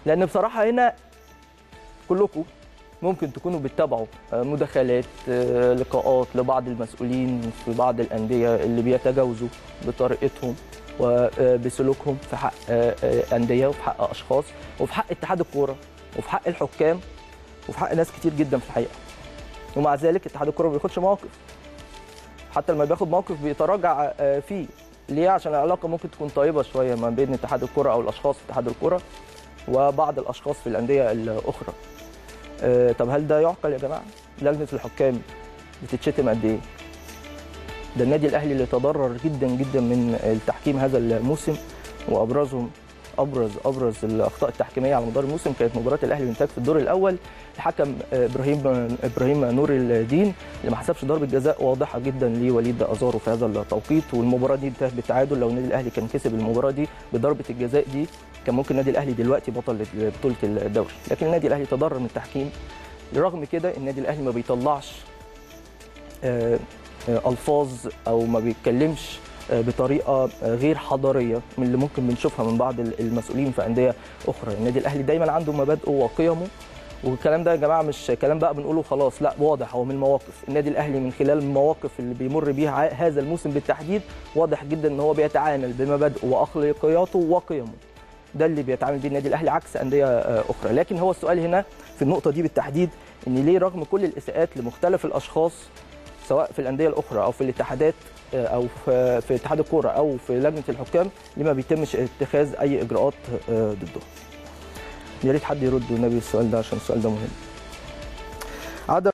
لان بصراحه هنا كلكم ممكن تكونوا بتتابعوا آه، مداخلات آه، لقاءات لبعض المسؤولين في بعض الانديه اللي بيتجاوزوا بطريقتهم وبسلوكهم في حق آه، آه، انديه وفي حق اشخاص وفي حق اتحاد الكوره وفي حق الحكام وفي حق ناس كتير جدا في الحقيقه ومع ذلك اتحاد الكوره ما بياخدش مواقف حتى لما بياخد موقف بيتراجع آه، فيه ليه عشان العلاقه ممكن تكون طيبه شويه ما بين اتحاد الكوره او الاشخاص في اتحاد الكوره وبعض الاشخاص في الانديه الاخرى آه، طب هل ده يعقل يا جماعه لجنه الحكام بتتشتم قد ايه ده النادي الاهلي اللي تضرر جدا جدا من التحكيم هذا الموسم وابرزهم ابرز ابرز الاخطاء التحكيميه على مدار الموسم كانت مباراه الاهلي والانتاج في الدور الاول الحكم آه، ابراهيم ابراهيم نور الدين اللي ما حسبش ضربه جزاء واضحه جدا لوليد ازارو في هذا التوقيت والمباراه دي انتهت بالتعادل لو النادي الاهلي كان كسب المباراه دي بضربه الجزاء دي كان ممكن النادي الاهلي دلوقتي بطل بطوله الدوري لكن النادي الاهلي تضرر من التحكيم رغم كده النادي الاهلي ما بيطلعش آه، آه، الفاظ او ما بيتكلمش آه، بطريقه آه، غير حضاريه من اللي ممكن بنشوفها من بعض المسؤولين في انديه اخرى النادي الاهلي دايما عنده مبادئه وقيمه والكلام ده يا جماعه مش كلام بقى بنقوله خلاص لا واضح هو من المواقف النادي الاهلي من خلال المواقف اللي بيمر بيها ع- هذا الموسم بالتحديد واضح جدا ان هو بيتعامل بمبادئه واخلاقياته وقيمه ده اللي بيتعامل بيه النادي الاهلي عكس انديه آه، اخرى لكن هو السؤال هنا في النقطه دي بالتحديد ان ليه رغم كل الاساءات لمختلف الاشخاص سواء في الانديه الاخرى او في الاتحادات آه، او في, في اتحاد الكوره او في لجنه الحكام ليه ما بيتمش اتخاذ اي اجراءات آه، ضده يا ريت حد يرد والنبي السؤال ده عشان السؤال ده مهم عدم